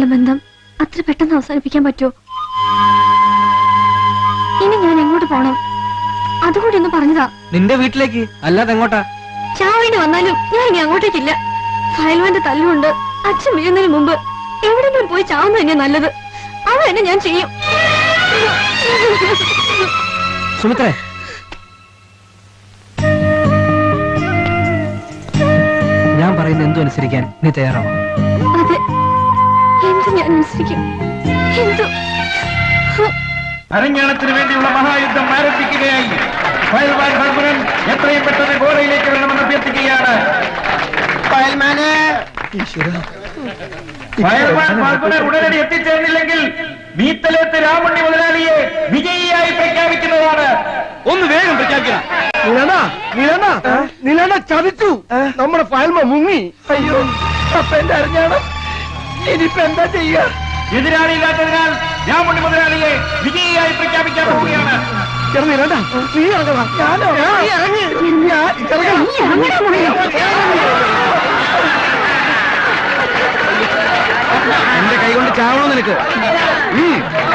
തമ്മിലുള്ള ബന്ധം അത്ര പെട്ടെന്ന് അവസാനിപ്പിക്കാൻ പറ്റുമോ ഇനി ഞാൻ എങ്ങോട്ട് പോണം അതുകൂടി ഒന്ന് പറഞ്ഞതാ നിന്റെ വീട്ടിലേക്ക് അല്ലാതെ എങ്ങോട്ടാ ചാവേണ്ടി വന്നാലും ഞാൻ ഇനി അങ്ങോട്ടേക്കില്ല ഫയൽവാന്റെ തല്ലുകൊണ്ട് അച്ഛൻ വീഴുന്നതിന് മുമ്പ് എവിടെങ്കിലും പോയി ചാവുന്ന തന്നെ നല്ലത് അത് തന്നെ ഞാൻ ചെയ്യും സുമിത്രേ ഞാൻ പറയുന്ന എന്തും അനുസരിക്കാൻ നീ തയ്യാറാണോ അതെ എന്ത് ഞാൻ അനുസരിക്കും എന്തു അരഞ്ഞാണത്തിന് വേണ്ടിയുള്ള മഹായുദ്ധം ആരംഭിക്കുകയായി ഫയൽവാൻ ഹർബുരൻ എത്രയും പെട്ടെന്ന് ഗോഡയിലേക്ക് വരണമെന്ന് അഭ്യർത്ഥിക്കുകയാണ് ഫയൽവാൻ ഹർബുരൻ ഉടനടി എത്തിച്ചേർന്നില്ലെങ്കിൽ മീത്തലേത്ത് രാമണ്ണി മുതലാളിയെ വിജയിയായി പ്രഖ്യാപിക്കുന്നതാണ് ഒന്ന് വേഗം പ്രഖ്യാപിക്കണം നിലണ നിലണ നിലണ ചതിച്ചു നമ്മുടെ ഫയൽമ മുങ്ങി അയ്യോ അപ്പൊ എന്റെ അറിഞ്ഞാണ് ഇനിയിപ്പോ എന്താ ചെയ്യാ എതിരാളിയില്ലാത്തതിനാൽ രാമണ്ണി മുതലാളിയെ വിജയിയായി പ്രഖ്യാപിക്കാൻ പോവുകയാണ് ചെറു നിലണ്ട നീ ഇറങ്ങണം ഞാനോ നീ ഇറങ്ങി ഞാൻ ഇറങ്ങണം. എന്റെ കൈ കൊണ്ട് ചാവണോ നിനക്ക് ഉം.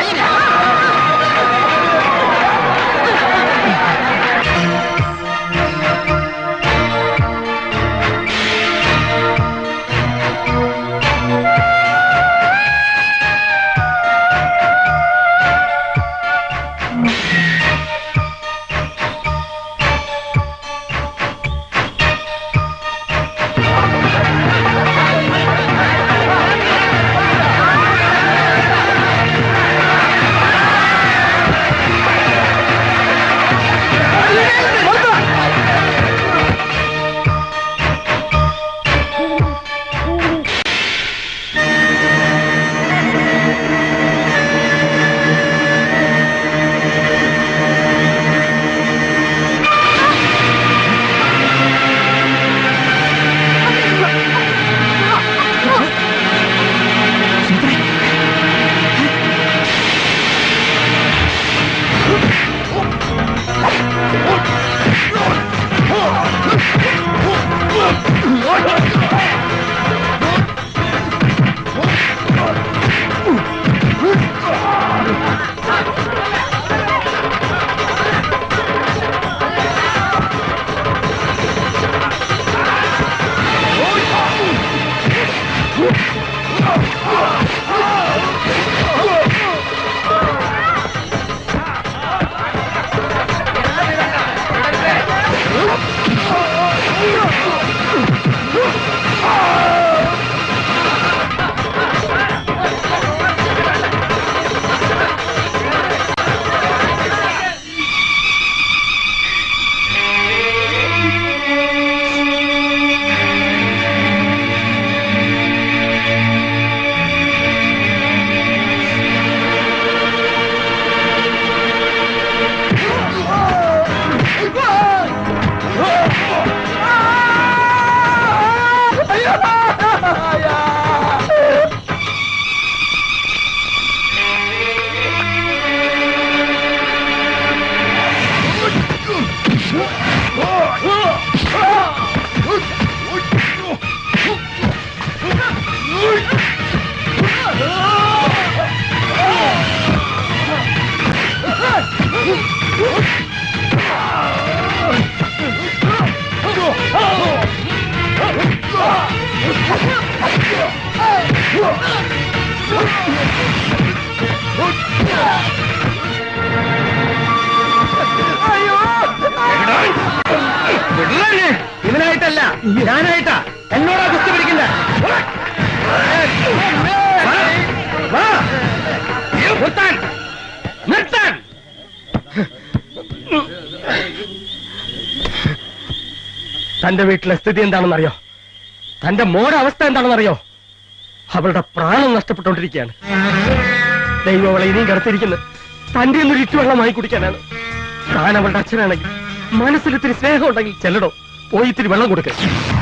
ഇവനായിട്ടല്ല ഞാനായിട്ടാ എന്നോടാ കുസ്തി പിടിക്കണ്ട നിർത്താൻ നിർത്താൻ തന്റെ വീട്ടിലെ സ്ഥിതി എന്താണെന്നറിയോ തന്റെ മോടെ അവസ്ഥ എന്താണെന്നറിയോ അവളുടെ പ്രാണം നഷ്ടപ്പെട്ടുകൊണ്ടിരിക്കുകയാണ് ദൈവം അവളെ ഇനിയും കിടത്തിയിരിക്കുന്നത് തന്റെ ഒന്നൊരു ഇറ്റുവെള്ളം വാങ്ങി കുടിക്കാനാണ് താൻ അവളുടെ അച്ഛനാണെങ്കിൽ മനസ്സിൽ ഇത്തിരി സ്നേഹം ഉണ്ടെങ്കിൽ ചെല്ലടോ പോയി ഇത്തിരി വെള്ളം കൊടുക്ക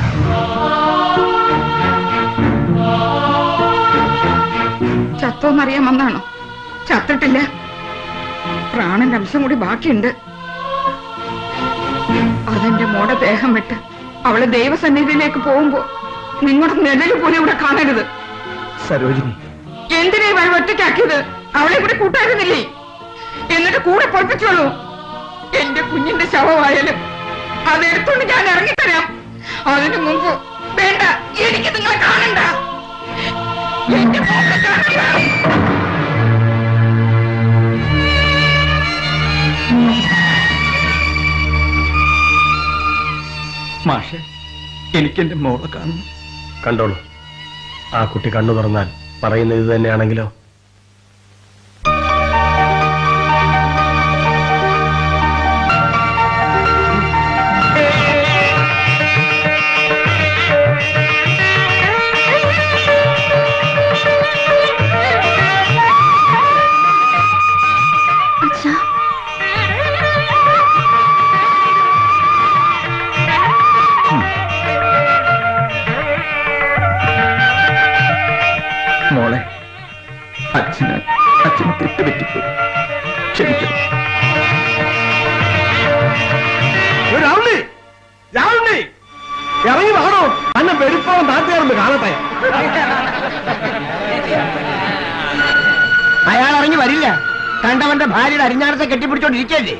ചത്തോന്നറിയാൻ വന്നാണോ ചത്തിട്ടില്ല പ്രാണന്റെ അംശം കൂടി ബാക്കിയുണ്ട് അതെന്റെ മോടെ ദേഹം വിട്ട് അവളെ ദൈവസന്നിധിയിലേക്ക് പോകുമ്പോ നിങ്ങളുടെ നിഴല് പോലും ഇവിടെ കാണരുത് സരോജിനി എന്തിനാ ഇവൾ ഒറ്റയ്ക്കാക്കിയത് അവളെ കൂടെ കൂട്ടായിരുന്നില്ലേ എന്നിട്ട് കൂടെ പൊറപ്പിച്ചോളൂ എന്റെ കുഞ്ഞിന്റെ ശവമായാലും അതെടുത്തോണ്ട് ഞാൻ ഇറങ്ങിത്തരാം അതിനു മുമ്പ് വേണ്ട എനിക്ക് നിങ്ങളെ കാണണ്ട എന്റെ മോളെ കാണണ്ട മാഷെ എനിക്കെന്റെ മോളെ കാണുന്നു കണ്ടോളൂ ആ കുട്ടി കണ്ണു തുറന്നാൽ പറയുന്നത് ഇത് തന്നെയാണെങ്കിലോ അച്ഛാ മോളെ അച്ഛന് അച്ഛന് തെറ്റുപറ്റിപ്പോയി ക്ഷമിക്കണം രാവുണ്ണി രാവുണ്ണി ഇറങ്ങി വാടോ അന്നെ പെരുപ്പം നാട്ടുകാരുണ്ട് കാണട്ടെ അയാൾ ഇറങ്ങി വരില്ല കണ്ടവന്റെ ഭാര്യയുടെ അരിഞ്ഞാണത്തെ കെട്ടിപ്പിടിച്ചോണ്ടിരിക്കല്ലേ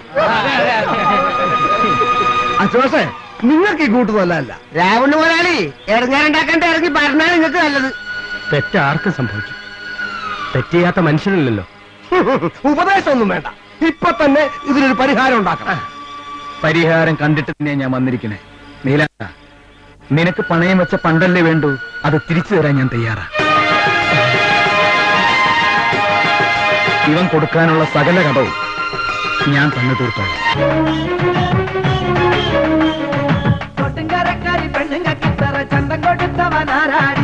അശോഷേ നിങ്ങൾക്ക് ഈ കൂട്ട് നല്ലതല്ല രാവണ മുതലാളി ഇറങ്ങാനുണ്ടാക്കണ്ട ഇറങ്ങി പറഞ്ഞാൽ നിങ്ങൾക്ക് നല്ലത് തെറ്റ് ആർക്കും സംഭവിക്കും തെറ്റ് ചെയ്യാത്ത മനുഷ്യനില്ലല്ലോ ഉപദേശമൊന്നും വേണ്ട ഇപ്പൊ തന്നെ ഇതിനൊരു പരിഹാരം ഉണ്ടാക്കണം പരിഹാരം കണ്ടിട്ട് തന്നെ ഞാൻ വന്നിരിക്കണേ നീല നിനക്ക് പണയം വെച്ച പണ്ടല്ലേ വേണ്ടു അത് തിരിച്ചു തരാൻ ഞാൻ തയ്യാറാ ഇവൻ കൊടുക്കാനുള്ള സകല കടവും ഞാൻ തന്നെ തീർത്തോളാം കൊട്ടുംകരക്കാരി പെണ്ണുങ്ങൾക്കിത്തറ ചന്തം കൊടുത്തവനാരാടി